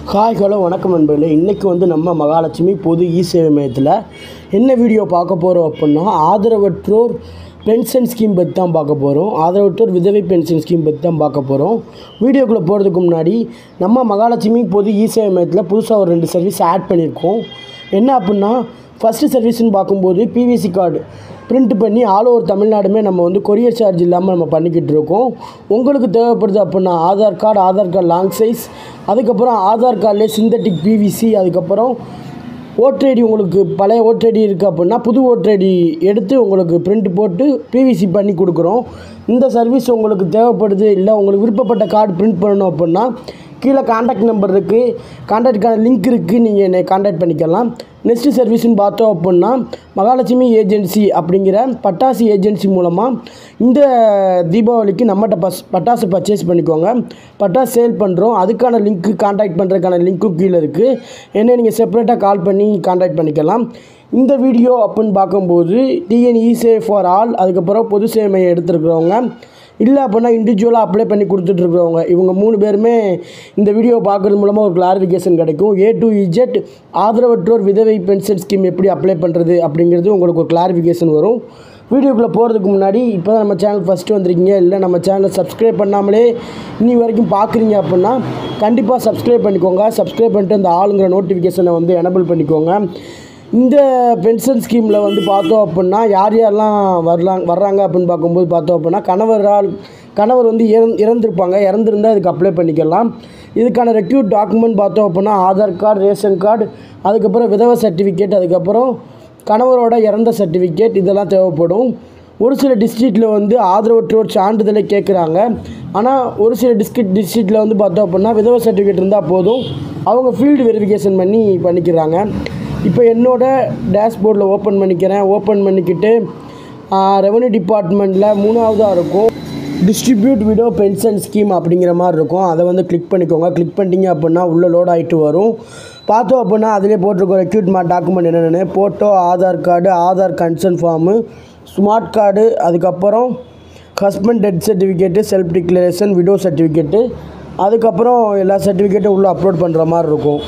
hi hello வணக்கம் நண்பர்களே இன்றைக்கி வந்து நம்ம மகாலட்சுமி பொது இ சேவை மையத்தில் என்ன வீடியோ பார்க்க போகிறோம் அப்படின்னா ஆதரவற்றோர் பென்ஷன் ஸ்கீம் பற்றி தான் பார்க்க போகிறோம் ஆதரவற்றோர் விதவை பென்ஷன் ஸ்கீம் பற்றி தான் பார்க்க போகிறோம் வீடியோக்குள்ளே போகிறதுக்கு முன்னாடி நம்ம மகாலட்சுமி பொது இ சேவை மையத்தில் புதுசாக ஒரு ரெண்டு சர்வீஸ் ஆட் பண்ணியிருக்கோம் என்ன அப்படின்னா ஃபஸ்ட்டு சர்வீஸ்னு பார்க்கும்போது பிவிசி கார்டு பிரிண்ட் பண்ணி ஆல் ஓவர் தமிழ்நாடுமே நம்ம வந்து கொரியர் சார்ஜ் இல்லாமல் நம்ம பண்ணிக்கிட்டு இருக்கோம் உங்களுக்கு தேவைப்படுது அப்படின்னா Aadhaar card Aadhaar card long size அதுக்கப்புறம் ஆதார் கார்டில் சிந்தட்டிக் பிவிசி அதுக்கப்புறம் ஓட்டர் ஐடி உங்களுக்கு பழைய ஓட்டர் ஐடி இருக்குது அப்படின்னா புது ஓட்டர் ஐடி எடுத்து உங்களுக்கு பிரிண்ட் போட்டு பிவிசி பண்ணி கொடுக்குறோம் இந்த சர்வீஸ் உங்களுக்கு தேவைப்படுது இல்லை உங்களுக்கு விருப்பப்பட்ட கார்டு பிரிண்ட் பண்ணணும் அப்படின்னா கீழே காண்டாக்ட் நம்பர் இருக்குது காண்டாக்டுக்கான லிங்க் இருக்குது நீங்கள் என்னை காண்டாக்ட் பண்ணிக்கலாம் நெக்ஸ்ட்டு சர்வீஸ்னு பார்த்தோம் அப்படின்னா மகாலட்சுமி ஏஜென்சி அப்படிங்கிற பட்டாசு ஏஜென்சி மூலமாக இந்த தீபாவளிக்கு நம்மகிட்ட பஸ் பட்டாசு பர்ச்சேஸ் பண்ணிக்கோங்க பட்டாசு சேல் பண்ணுறோம் அதுக்கான லிங்க்கு காண்டாக்ட் பண்ணுறதுக்கான லிங்க்கும் கீழே இருக்குது என்ன நீங்கள் செப்பரேட்டாக கால் பண்ணி காண்டாக்ட் பண்ணிக்கலாம் இந்த வீடியோ அப்படின்னு பார்க்கும்போது டிஎன்இ சேவ் ஃபார் ஆல் அதுக்கப்புறம் பொது சேவை மையம் எடுத்துருக்கிறவங்க இல்லை அப்படின்னா இண்டிவிஜுவலாக அப்ளை பண்ணி கொடுத்துட்ருக்குறவங்க இவங்க மூணு பேருமே இந்த வீடியோ பார்க்குறது மூலமாக ஒரு கிளாரிஃபிகேஷன் கிடைக்கும் ஏ டு இஜெட் ஆதரவற்றோர் விதவை பென்ஷன் ஸ்கீம் எப்படி அப்ளை பண்ணுறது அப்படிங்கிறது உங்களுக்கு ஒரு கிளாரிஃபிகேஷன் வரும் வீடியோக்குள்ளே போகிறதுக்கு முன்னாடி இப்போ தான் நம்ம சேனல் ஃபஸ்ட்டு வந்திருக்கீங்க இல்லை நம்ம சேனலை சப்ஸ்கிரைப் பண்ணாமலே இன்னி வரைக்கும் பார்க்குறீங்க அப்படின்னா கண்டிப்பாக சப்ஸ்கிரைப் பண்ணிக்கோங்க சப்ஸ்கிரைப் பண்ணிட்டு அந்த ஆளுங்கிற நோட்டிஃபிகேஷனை வந்து எனபிள் பண்ணிக்கோங்க இந்த பென்ஷன் ஸ்கீமில் வந்து பார்த்தோம் அப்படின்னா யார் யாரெல்லாம் வரலாம் வர்றாங்க அப்படின்னு பார்க்கும்போது பார்த்தோம் அப்படின்னா கணவரால் கணவர் வந்து இறந் இறந்துருப்பாங்க இறந்துருந்தால் இதுக்கு அப்ளை பண்ணிக்கலாம் இதுக்கான ரெக்யூட் டாக்குமெண்ட் பார்த்தோம் அப்படின்னா ஆதார் கார்டு ரேஷன் கார்டு அதுக்கப்புறம் விதவை சர்டிஃபிகேட் அதுக்கப்புறம் கணவரோட இறந்த சர்டிஃபிகேட் இதெல்லாம் தேவைப்படும் ஒரு சில டிஸ்ட்ரிக்டில் வந்து ஆதரவற்றோர் சான்றிதழை கேட்குறாங்க ஆனால் ஒரு சில டிஸ்ட்ரிக்ட் டிஸ்ட்ரிக்டில் வந்து பார்த்தோம் அப்படின்னா விதவை சர்டிஃபிகேட் இருந்தால் போதும் அவங்க ஃபீல்டு வெரிஃபிகேஷன் பண்ணி பண்ணிக்கிறாங்க இப்போ என்னோட டேஷ்போர்டில் ஓப்பன் பண்ணிக்கிறேன் ஓப்பன் பண்ணிக்கிட்டு ரெவன்யூ டிபார்ட்மெண்ட்டில் மூணாவதாக இருக்கும் டிஸ்ட்ரிபியூட் விடோ பென்ஷன் ஸ்கீம் அப்படிங்கிற மாதிரி இருக்கும் அதை வந்து கிளிக் பண்ணிக்கோங்க கிளிக் பண்ணிட்டீங்க அப்படின்னா உள்ளே லோட் ஆகிட்டு வரும் பார்த்தோம் அப்படின்னா அதிலே போட்டிருக்கோம் ரெக்யூட்மெண்ட் டாக்குமெண்ட் என்னென்னு photo Aadhaar card Aadhaar consent form smart card அதுக்கப்புறம் husband death certificate self declaration widow certificate அதுக்கப்புறம் எல்லா சர்டிஃபிகேட்டும் உள்ளே அப்லோட் பண்ணுற மாதிரி இருக்கும்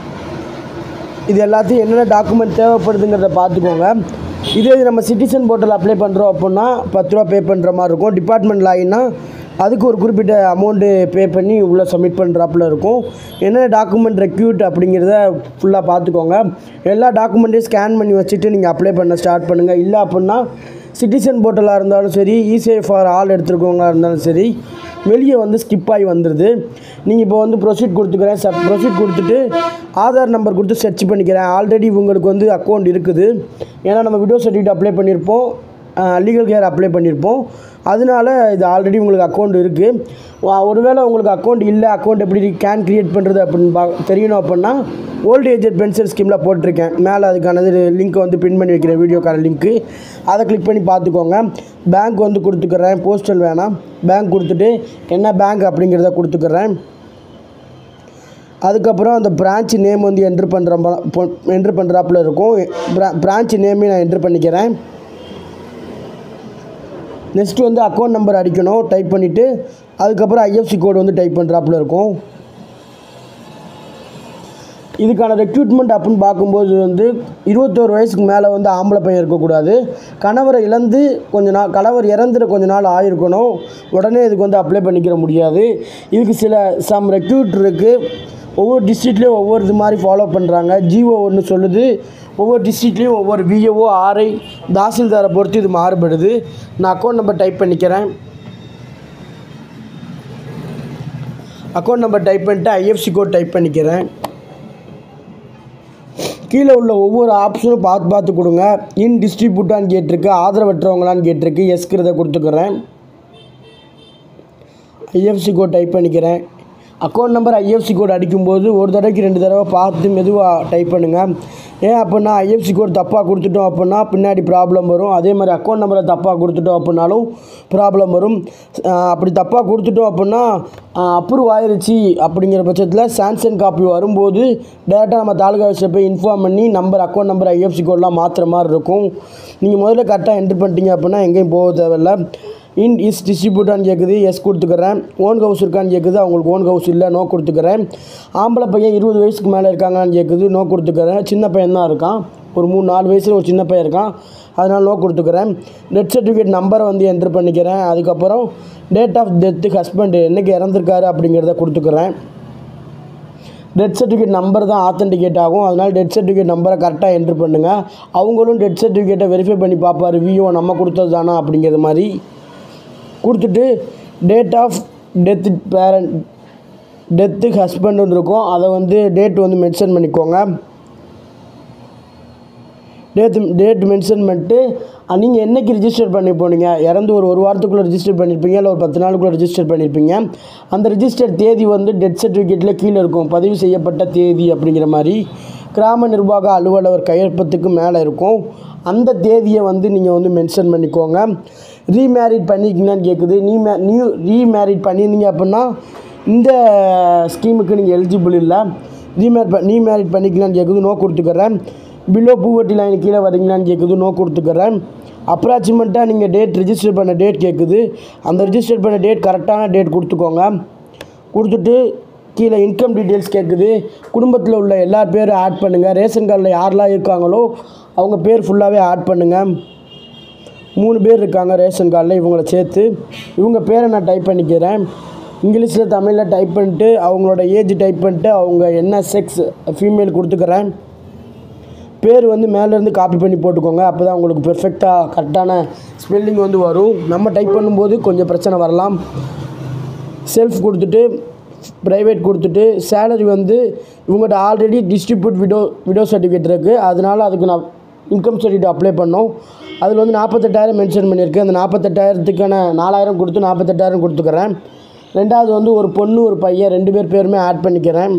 இது எல்லாத்தையும் என்னென்ன டாக்குமெண்ட் தேவைப்படுதுங்கிறத பார்த்துக்கோங்க இதே இது நம்ம சிட்டிசன் போர்ட்டல் அப்ளை பண்ணுறோம் அப்படின்னா பத்து ரூபா பே பண்ணுற மாதிரி இருக்கும் டிபார்ட்மெண்ட் லாகின்னா அதுக்கு ஒரு குறிப்பிட்ட அமௌண்ட்டு பே பண்ணி உள்ளே சப்மிட் பண்ணுறாப்புல இருக்கும் என்னென்ன டாக்குமெண்ட் ரெக்யூட் அப்படிங்கிறத ஃபுல்லாக பார்த்துக்கோங்க எல்லா டாக்குமெண்ட்டையும் ஸ்கேன் பண்ணி வச்சுட்டு நீங்கள் அப்ளை பண்ண ஸ்டார்ட் பண்ணுங்கள் இல்லை அப்படின்னா சிட்டிசன் போர்ட்டலாக இருந்தாலும் சரி இசேஃப் ஃபார் ஆல் எடுத்துருக்கவங்களா இருந்தாலும் சரி வெளியே வந்து ஸ்கிப் ஆகி வந்துடுது நீங்கள் இப்போ வந்து ப்ரொசீட் கொடுத்துக்கிறேன் சப் ப்ரொசீட் கொடுத்துட்டு ஆதார் நம்பர் கொடுத்து சர்ச் பண்ணிக்கிறேன் ஆல்ரெடி உங்களுக்கு வந்து அக்கௌண்ட் இருக்குது ஏன்னா நம்ம விடோ சர்டிஃபிகேட் அப்ளை பண்ணியிருப்போம் லீகல் கேர் அப்ளை பண்ணியிருப்போம் அதனால இது ஆல்ரெடி உங்களுக்கு அக்கௌண்ட் இருக்குது ஒருவேளை உங்களுக்கு அக்கௌண்ட் இல்லை அக்கௌண்ட் எப்படி கேன் க்ரியேட் பண்ணுறது அப்படின்னு பா தெரியணும் அப்படின்னா ஓல்டு ஏஜ் பென்ஷன் ஸ்கீமில் போட்டிருக்கேன் மேலே அதுக்கானது லிங்க்கை வந்து பின் பண்ணி வைக்கிறேன் வீடியோக்கான லிங்க்கு அதை கிளிக் பண்ணி பார்த்துக்கோங்க பேங்க் வந்து கொடுத்துக்கிறேன் போஸ்டல் வேணாம் பேங்க் கொடுத்துட்டு என்ன பேங்க் அப்படிங்கிறத கொடுத்துக்கிறேன் அதுக்கப்புறம் அந்த பிரான்ச் நேம் வந்து என்ட்ரு பண்ணுற என்ட்ரு பண்ணுறாப்புல இருக்கும் பிரான்ச் நேமே நான் என்ட்ரு பண்ணிக்கிறேன் நெக்ஸ்ட்டு வந்து அக்கௌண்ட் நம்பர் அடிக்கணும் டைப் பண்ணிவிட்டு அதுக்கப்புறம் ஐஎஃப்சி கோடு வந்து டைப் பண்ணுறாப்புல இருக்கும் இதுக்கான ரெக்ரூட்மெண்ட் அப்படின்னு பார்க்கும்போது வந்து இருபத்தோரு வயசுக்கு மேலே வந்து ஆம்பளை பையன் இருக்கக்கூடாது கணவரை இழந்து கொஞ்ச நாள் கணவர் இறந்துட கொஞ்ச நாள் ஆயிருக்கணும் உடனே இதுக்கு வந்து அப்ளை பண்ணிக்கிற முடியாது இதுக்கு சில சம் ரெக்ரூட் இருக்குது ஒவ்வொரு டிஸ்ட்ரிக்ட்லேயும் ஒவ்வொரு இது மாதிரி ஃபாலோ பண்ணுறாங்க ஜிஓ ஒன்று சொல்லுது ஒவ்வொரு டிஸ்ட்ரிக்ட்லேயும் ஒவ்வொரு விஏஓ ஆர்ஐ தாசில்தாரை பொறுத்து இது மாறுபடுது நான் அக்கௌண்ட் நம்பர் டைப் பண்ணிக்கிறேன் அக்கௌண்ட் நம்பர் டைப் பண்ணிட்டு ஐஎஃப்சி கோட் டைப் பண்ணிக்கிறேன் கீழே உள்ள ஒவ்வொரு ஆப்ஷனும் பார்த்து பார்த்து கொடுங்க இன் டிஸ்ட்ரிபியூட்டான்னு கேட்டிருக்கு ஆதரவற்றவங்களான்னு கேட்டிருக்கு எஸ்கிறத கொடுத்துக்கிறேன் ஐஎஃப்சி கோட் டைப் பண்ணிக்கிறேன் அக்கௌண்ட் நம்பர் ஐஎஃப்சி கோட் அடிக்கும்போது ஒரு தடவைக்கு ரெண்டு தடவை பார்த்து மெதுவாக டைப் பண்ணுங்கள் ஏன் அப்படின்னா ஐஎஃப்சி கோட் தப்பாக கொடுத்துட்டோம் அப்படின்னா பின்னாடி ப்ராப்ளம் வரும் அதே மாதிரி அக்கௌண்ட் நம்பரை தப்பாக கொடுத்துட்டோம் அப்படின்னாலும் ப்ராப்ளம் வரும் அப்படி தப்பாக கொடுத்துட்டோம் அப்படின்னா அப்ரூவ் ஆயிருச்சு அப்படிங்கிற பட்சத்தில் சாம்சங் காப்பி வரும்போது டேரெக்டாக நம்ம தாலுகா ஆஃபீஸில் போய் இன்ஃபார்ம் பண்ணி நம்பர் அக்கௌண்ட் நம்பர் ஐஎஃப்சி கோட்லாம் மாற்றுற மாதிரி இருக்கும் நீங்கள் முதல்ல கரெக்டாக என்ட்ரு பண்ணிட்டீங்க அப்படின்னா எங்கேயும் போக தேவையில்ல இன் இஸ் டிஸ்ட்ரிபியூட்டான்னு கேட்குது எஸ் கொடுத்துக்கிறேன் ஓன் ஹவுஸ் இருக்கான்னு கேட்குது அவங்களுக்கு ஓன் ஹவுஸ் இல்லை நோ கொடுத்துக்கிறேன் ஆம்பளை பையன் இருபது வயசுக்கு மேலே இருக்காங்கன்னு கேட்குது நோ கொடுத்துக்கிறேன் சின்ன பையன் தான் இருக்கான் ஒரு மூணு நாலு வயசில் ஒரு சின்ன பையன் இருக்கான் அதனால் நோ கொடுத்துக்கிறேன் டெத் சர்டிஃபிகேட் நம்பரை வந்து என்ட்ரு பண்ணிக்கிறேன் அதுக்கப்புறம் டேட் ஆஃப் டெத்து ஹஸ்பண்ட் என்றைக்கு இறந்துருக்காரு அப்படிங்கிறத கொடுத்துக்கிறேன் டெத் சர்டிஃபிகேட் நம்பர் தான் ஆத்தென்டிகேட் ஆகும் அதனால் டெத் சர்டிஃபிகேட் நம்பரை கரெக்டாக என்ட்ரு பண்ணுங்கள் அவங்களும் டெத் சர்டிஃபிகேட்டை வெரிஃபை பண்ணி பார்ப்பாரு விஓ நம்ம கொடுத்தது தானா அப்படிங்கிற மாதிரி கொடுத்துட்டு date of death parent death ஹஸ்பண்டுன்னு இருக்கும் அதை வந்து டேட் வந்து மென்ஷன் பண்ணிக்கோங்க டேட் டேட் மென்ஷன் பண்ணிட்டு நீங்கள் என்னைக்கு ரிஜிஸ்டர் பண்ணி போனீங்க இறந்து ஒரு ஒரு வாரத்துக்குள்ளே ரிஜிஸ்டர் பண்ணியிருப்பீங்க இல்லை ஒரு பத்து நாளுக்குள்ளே ரிஜிஸ்டர் பண்ணியிருப்பீங்க அந்த ரிஜிஸ்டர் தேதி வந்து டெத் சர்டிஃபிகேட்டில் கீழே இருக்கும் பதிவு செய்யப்பட்ட தேதி அப்படிங்கிற மாதிரி கிராம நிர்வாக அலுவலர் கையொப்பத்துக்கு மேலே இருக்கும் அந்த தேதியை வந்து நீங்கள் வந்து மென்ஷன் பண்ணிக்கோங்க ரீமேரிட் பண்ணிக்கிங்களான்னு கேட்குது நீ மே நியூ ரீமேரிட் பண்ணியிருந்தீங்க அப்படின்னா இந்த ஸ்கீமுக்கு நீங்கள் எலிஜிபிள் இல்லை ரீமேட் ப ரீமேரிட் பண்ணிக்கலான்னு கேட்குது நோ கொடுத்துக்கிறேன் பிலோ பூவட்டி லைன் கீழே வரீங்களான்னு கேட்குது நோ கொடுத்துக்கிறேன் அப்ராக்சிமேட்டாக நீங்கள் டேட் ரிஜிஸ்டர் பண்ண டேட் கேட்குது அந்த ரிஜிஸ்டர் பண்ண டேட் கரெக்டான டேட் கொடுத்துக்கோங்க கொடுத்துட்டு கீழே இன்கம் டீட்டெயில்ஸ் கேட்குது குடும்பத்தில் உள்ள எல்லா பேரும் ஆட் பண்ணுங்கள் ரேஷன் கார்டில் யாரெல்லாம் இருக்காங்களோ அவங்க பேர் ஃபுல்லாகவே ஆட் பண்ணுங்கள் மூணு பேர் இருக்காங்க ரேஷன் கார்டில் இவங்கள சேர்த்து இவங்க பேரை நான் டைப் பண்ணிக்கிறேன் இங்கிலீஷில் தமிழில் டைப் பண்ணிட்டு அவங்களோட ஏஜ் டைப் பண்ணிட்டு அவங்க என்ன செக்ஸ் ஃபீமேல் கொடுத்துக்கிறேன் பேர் வந்து மேலேருந்து காப்பி பண்ணி போட்டுக்கோங்க அப்போ தான் உங்களுக்கு பெர்ஃபெக்டாக கரெக்டான ஸ்பெல்லிங் வந்து வரும் நம்ம டைப் பண்ணும்போது கொஞ்சம் பிரச்சனை வரலாம் செல்ஃப் கொடுத்துட்டு ப்ரைவேட் கொடுத்துட்டு சேலரி வந்து இவங்ககிட்ட already distribute widow widow certificate இருக்குது அதனால் அதுக்கு நான் இன்கம் சர்டிஃபிகேட் அப்ளை பண்ணோம் அதில் வந்து நாற்பத்தெட்டாயிரம் மென்ஷன் பண்ணியிருக்கேன் அந்த நாற்பத்தெட்டாயிரத்துக்கான நாலாயிரம் கொடுத்து நாற்பத்தெட்டாயிரம் கொடுத்துக்கிறேன் ரெண்டாவது வந்து ஒரு பொண்ணு ஒரு பையன் ரெண்டு பேர் பேருமே ஆட் பண்ணிக்கிறேன்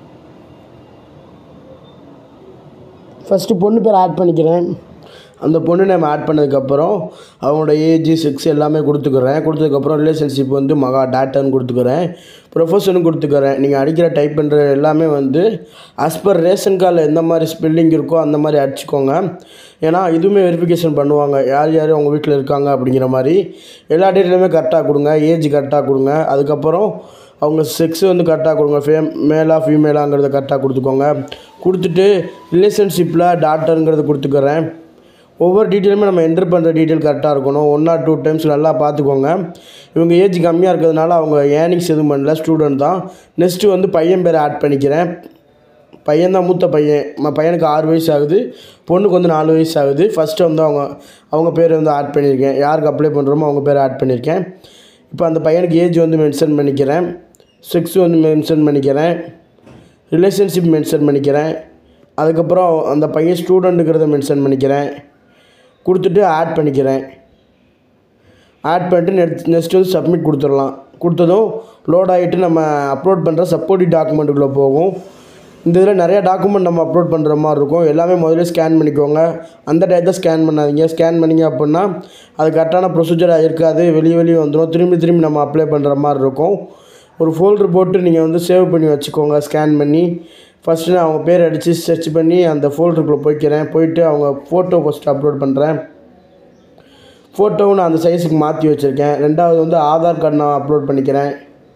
ஃபஸ்ட்டு பொண்ணு பேர் ஆட் பண்ணிக்கிறேன் அந்த பொண்ணு நம்ம ஆட் பண்ணதுக்கப்புறம் அவங்களோட ஏஜ் செக்ஸ் எல்லாமே கொடுத்துக்கிறேன் கொடுத்ததுக்கப்புறம் ரிலேஷன்ஷிப் வந்து மகா டேட்டர்னு கொடுத்துக்கிறேன் ப்ரொஃபஷனும் கொடுத்துக்கிறேன் நீங்கள் அடிக்கிற டைப் பண்ணுற எல்லாமே வந்து as per ரேஷன் கார்டில் எந்த மாதிரி ஸ்பெல்லிங் இருக்கோ அந்த மாதிரி அடிச்சுக்கோங்க ஏன்னா இதுவுமே வெரிஃபிகேஷன் பண்ணுவாங்க யார் யார் உங்கள் வீட்டில் இருக்காங்க அப்படிங்கிற மாதிரி எல்லா டீட்டெயிலுமே கரெக்டாக கொடுங்க ஏஜ் கரெக்டாக கொடுங்க அதுக்கப்புறம் அவங்க செக்ஸ் வந்து கரெக்டாக கொடுங்க ஃபே மேலா ஃபீமேலாங்கிறத கரெக்டாக கொடுத்துக்கோங்க கொடுத்துட்டு ரிலேஷன்ஷிப்பில் டாக்டருங்கிறத கொடுத்துக்கிறேன் ஒவ்வொரு டீட்டெயிலுமே நம்ம என்ட்ரு பண்ணுற டீட்டெயில் கரெக்டாக இருக்கணும் ஒன் ஆர் டூ டைம்ஸ் நல்லா பார்த்துக்கோங்க இவங்க ஏஜ் கம்மியாக இருக்கிறதுனால அவங்க ஏர்னிங்ஸ் எதுவும் பண்ணல ஸ்டூடெண்ட் தான் நெக்ஸ்ட்டு வந்து பையன் பேரை ஆட் பண்ணிக்கிறேன் பையன் தான் மூத்த பையன் ம- பையனுக்கு ஆறு வயசு ஆகுது பொண்ணுக்கு வந்து நாலு வயசு ஆகுது ஃபஸ்ட்டு வந்து அவங்க அவங்க பேர் வந்து ஆட் பண்ணியிருக்கேன் யாருக்கு அப்ளை பண்ணுறோமோ அவங்க பேர் ஆட் பண்ணியிருக்கேன் இப்போ அந்த பையனுக்கு ஏஜ் வந்து மென்ஷன் பண்ணிக்கிறேன் செக்ஸ் வந்து மென்ஷன் பண்ணிக்கிறேன் ரிலேஷன்ஷிப் மென்ஷன் பண்ணிக்கிறேன் அதுக்கப்புறம் அந்த பையன் ஸ்டூடெண்ட்டுங்கிறத மென்ஷன் பண்ணிக்கிறேன் கொடுத்துட்டு ஆட் பண்ணிக்கிறேன் ஆட் பண்ணிட்டு நெக்ஸ்ட் நெக்ஸ்ட் வந்து சப்மிட் கொடுத்துடலாம் கொடுத்ததும் லோட் ஆகிட்டு நம்ம அப்லோட் பண்ணுற சப்போர்ட்டிவ் டாக்குமெண்ட்டுக்குள்ளே போகும் இந்த இதில் நிறைய டாக்குமெண்ட் நம்ம அப்லோட் பண்ணுற மாதிரி இருக்கும் எல்லாமே முதல்ல ஸ்கேன் பண்ணிக்கோங்க அந்த டயத்தை ஸ்கேன் பண்ணாதீங்க ஸ்கேன் பண்ணிங்க அப்படின்னா அது கரெக்டான ப்ரொசீஜராக இருக்காது வெளியே வெளியே வந்துடும் திரும்பி திரும்பி நம்ம அப்ளை பண்ணுற மாதிரி இருக்கும் ஒரு ஃபோல்டர் போட்டு நீங்கள் வந்து சேவ் பண்ணி வச்சுக்கோங்க ஸ்கேன் பண்ணி ஃபஸ்ட்டு நான் அவங்க பேர் அடித்து சர்ச் பண்ணி அந்த ஃபோல்டருக்குள்ளே போய்க்கிறேன் போயிட்டு அவங்க ஃபோட்டோ ஃபஸ்ட்டு அப்லோட் பண்ணுறேன் ஃபோட்டோவும் நான் அந்த சைஸுக்கு மாற்றி வச்சுருக்கேன் ரெண்டாவது வந்து ஆதார் கார்டு நான் அப்லோட் பண்ணிக்கிறேன்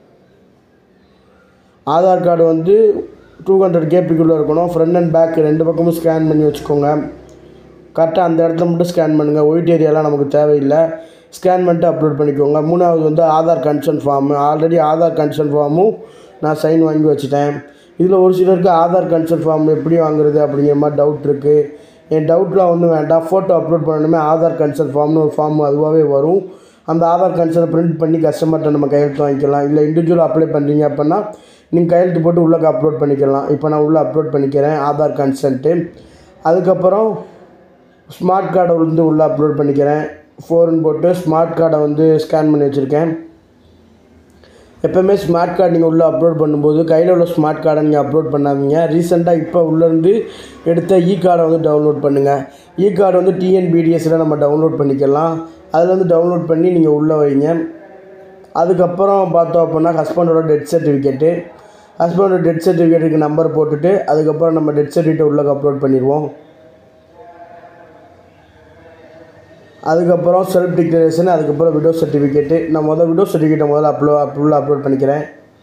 ஆதார் கார்டு வந்து டூ ஹண்ட்ரட் கேபிக்குள்ளே இருக்கணும் ஃப்ரண்ட் அண்ட் பேக் ரெண்டு பக்கமும் ஸ்கேன் பண்ணி வச்சுக்கோங்க கரெக்டாக அந்த இடத்துல மட்டும் ஸ்கேன் பண்ணுங்கள் ஒயிட் ஏரியாலாம் நமக்கு தேவையில்லை ஸ்கேன் பண்ணிட்டு அப்லோட் பண்ணிக்கோங்க மூணாவது வந்து Aadhaar consent form already Aadhaar consent ஃபார்மும் நான் சைன் வாங்கி வச்சுட்டேன் இதில் ஒரு சிலருக்கு ஆதார் கன்சர்ன் ஃபார்ம் எப்படி வாங்குறது அப்படிங்கிற மாதிரி டவுட் இருக்குது என் டவுட்லாம் ஒன்றும் வேண்டாம் ஃபோட்டோ அப்லோட் பண்ணணுமே ஆதார் கன்சர்ன் ஃபார்ம்னு ஒரு ஃபார்ம் அதுவாகவே வரும் அந்த ஆதார் கன்சர்னை பிரிண்ட் பண்ணி கஸ்டமர்கிட்ட நம்ம கையெழுத்து வாங்கிக்கலாம் இல்லை இண்டிவிஜுவல் அப்ளை பண்ணுறீங்க அப்படின்னா நீங்கள் கையெழுத்து போட்டு உள்ளே அப்லோட் பண்ணிக்கலாம் இப்போ நான் உள்ளே அப்லோட் பண்ணிக்கிறேன் ஆதார் கன்சன்ட்டு அதுக்கப்புறம் ஸ்மார்ட் கார்டை வந்து உள்ளே அப்லோட் பண்ணிக்கிறேன் ஃபோர்னு போட்டு ஸ்மார்ட் கார்டை வந்து ஸ்கேன் பண்ணி வச்சுருக்கேன் எப்போவுமே ஸ்மார்ட் கார்டு நீங்கள் உள்ளே அப்லோட் பண்ணும்போது கையில் உள்ள ஸ்மார்ட் கார்டை நீங்கள் அப்லோட் பண்ணாதீங்க ரீசெண்டாக இப்போ உள்ளேருந்து எடுத்த இ கார்டை வந்து டவுன்லோட் பண்ணுங்கள் இ கார்டு வந்து டிஎன்பிடிஎஸ்சில் நம்ம டவுன்லோட் பண்ணிக்கலாம் அதில் வந்து டவுன்லோட் பண்ணி நீங்கள் உள்ளே வைங்க அதுக்கப்புறம் பார்த்தோம் அப்படின்னா ஹஸ்பண்டோட டெத் சர்டிஃபிகேட்டு ஹஸ்பண்டோட டெத் சர்டிஃபிகேட்டுக்கு நம்பர் போட்டுட்டு அதுக்கப்புறம் நம்ம டெத் சர்டிஃபிகேட்டை உள்ளே அப்லோட் பண்ணிடுவோம் அதுக்கப்புறம் செல்ஃப் டிக்ளரேஷன் அதுக்கப்புறம் விடோ சர்டிஃபிகேட்டு நான் முதல் விடோ சர்டிஃபிகேட்டை முதல்ல அப்லோ அப்லோட் அப்லோட் பண்ணிக்கிறேன்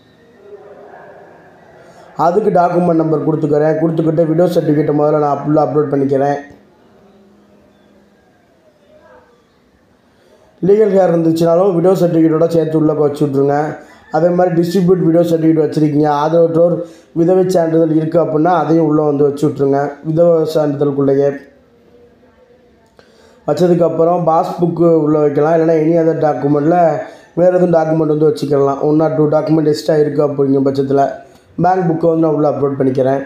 அதுக்கு டாக்குமெண்ட் நம்பர் கொடுத்துக்கிறேன் கொடுத்துக்கிட்டு விடோ சர்டிஃபிகேட்டை முதல்ல நான் அப்லோ அப்லோட் பண்ணிக்கிறேன் லீகல் ஹேர் இருந்துச்சுனாலும் விடோ சர்டிஃபிகேட்டோட சேர்த்து உள்ளே வச்சு விட்ருங்க அதே மாதிரி டிஸ்ட்ரிபியூட் விடோ சர்டிஃபிகேட் வச்சுருக்கீங்க ஆதரவற்றோர் விதவை சான்றிதழ் இருக்குது அப்படின்னா அதையும் உள்ளே வந்து வச்சு விட்ருங்க விதவை சான்றிதழுக்குள்ளேயே வச்சதுக்கப்புறம் பாஸ்புக்கு உள்ளே வைக்கலாம் இல்லைனா எனி அதர் டாக்குமெண்ட்டில் வேறு எதுவும் டாக்குமெண்ட் வந்து வச்சுக்கலாம் one or two document extra இருக்குது அப்படிங்கிற பட்சத்தில் பேங்க் புக்கை வந்து நான் உள்ளே அப்லோட் பண்ணிக்கிறேன்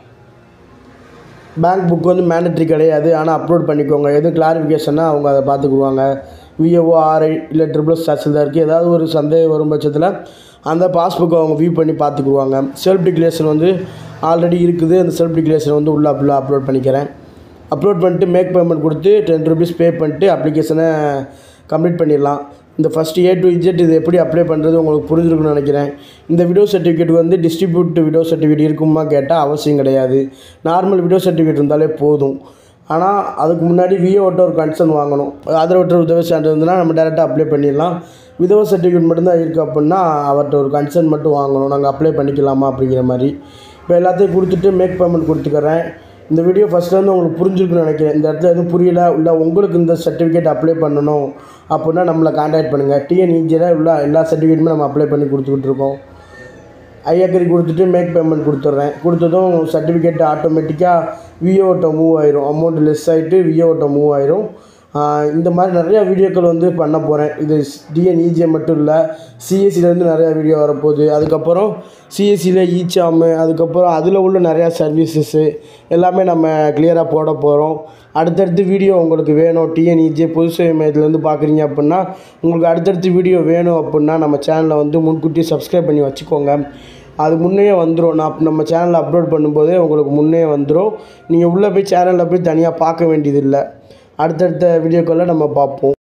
பேங்க் புக் வந்து மேண்டட்ரி கிடையாது ஆனால் அப்லோட் பண்ணிக்கோங்க எதுவும் கிளாரிஃபிகேஷன்னா அவங்க அதை பார்த்துக்குவாங்க விஏஓ ஆர்ஐ இல்லை ட்ரிபிள்எஸ் தாசில்தாருக்கு ஏதாவது ஒரு சந்தேகம் வரும் பட்சத்தில் அந்த பாஸ்புக்கை அவங்க வியூ பண்ணி பார்த்துக்குவாங்க செல்ஃப் டிக்ளரேஷன் வந்து ஆல்ரெடி இருக்குது அந்த செல்ஃப் டிக்ளரேஷன் வந்து உள்ளே அப்லோ அப்லோட் பண்ணிக்கிறேன் அப்லோட் பண்ணிட்டு மேக் பேமெண்ட் கொடுத்து டென் ருபீஸ் பே பண்ணிட்டு அப்ளிகேஷனை கம்ப்ளீட் பண்ணிடலாம் இந்த ஃபஸ்ட்டு ஏ டு இஜெட் இது எப்படி அப்ளை பண்ணுறது உங்களுக்கு புரிஞ்சிருக்குன்னு நினைக்கிறேன் இந்த விடோ சர்டிஃபிகேட் வந்து டிஸ்ட்ரிபியூட் விடோ சர்டிஃபிகேட் இருக்குமா கேட்டால் அவசியம் கிடையாது நார்மல் விடோ சர்டிஃபிகேட் இருந்தாலே போதும் ஆனால் அதுக்கு முன்னாடி விஓட்ட ஒரு கன்சர்ன் வாங்கணும் ஆதரவற்ற உதவி சான்று இருந்ததுன்னா நம்ம டேரெக்டாக அப்ளை பண்ணிடலாம் விதவை சர்டிஃபிகேட் மட்டும்தான் இருக்குது அப்படின்னா அவர்கிட்ட ஒரு கன்சர்ன் மட்டும் வாங்கணும் நாங்கள் அப்ளை பண்ணிக்கலாமா அப்படிங்கிற மாதிரி இப்போ எல்லாத்தையும் கொடுத்துட்டு மேக் பேமெண்ட் கொடுத்துக்கிறேன் இந்த வீடியோ ஃபஸ்ட்லேருந்து உங்களுக்கு புரிஞ்சிருக்குன்னு நினைக்கிறேன் இந்த இடத்துல எதுவும் புரியல இல்லை உங்களுக்கு இந்த சர்டிஃபிகேட் அப்ளை பண்ணணும் அப்படின்னா நம்மளை காண்டாக்ட் பண்ணுங்கள் டிஎன்இஜியில் உள்ள எல்லா சர்டிஃபிகேட்டுமே நம்ம அப்ளை பண்ணி கொடுத்துக்கிட்டு இருக்கோம் ஐயாக்கரி கொடுத்துட்டு மேக் பேமெண்ட் கொடுத்துட்றேன் கொடுத்ததும் சர்டிஃபிகேட் ஆட்டோமேட்டிக்காக விஓட்ட மூவ் ஆயிரும் அமௌண்ட் லெஸ் ஆகிட்டு விஓட்ட மூவ் ஆயிரும் ஆஹ் இந்த மாதிரி நிறையா வீடியோக்கள் வந்து பண்ண போகிறேன் இது டிஎன்இஜே மட்டும் இல்லை சிஎஸ்சிலேருந்து நிறையா வீடியோ வரப்போகுது அதுக்கப்புறம் சிஎஸ்சியில் ஈச்சாமு அதுக்கப்புறம் அதில் உள்ள நிறையா சர்வீசஸ்ஸு எல்லாமே நம்ம கிளியராக போட போகிறோம் அடுத்தடுத்து வீடியோ உங்களுக்கு வேணும் டிஎன்இஜே பொது சேவை மையத்துலேருந்து பார்க்குறீங்க அப்படின்னா உங்களுக்கு அடுத்தடுத்து வீடியோ வேணும் அப்படின்னா நம்ம சேனலை வந்து முன்கூட்டி சப்ஸ்கிரைப் பண்ணி வச்சுக்கோங்க அது முன்னே வந்துடும் நான் நம்ம சேனலில் அப்லோட் பண்ணும்போதே உங்களுக்கு முன்னே வந்துடும் நீங்கள் உள்ளே போய் சேனலில் போய் தனியாக பார்க்க வேண்டியதில்லை அடுத்தடுத்த வீடியோக்களில் நம்ம பார்ப்போம்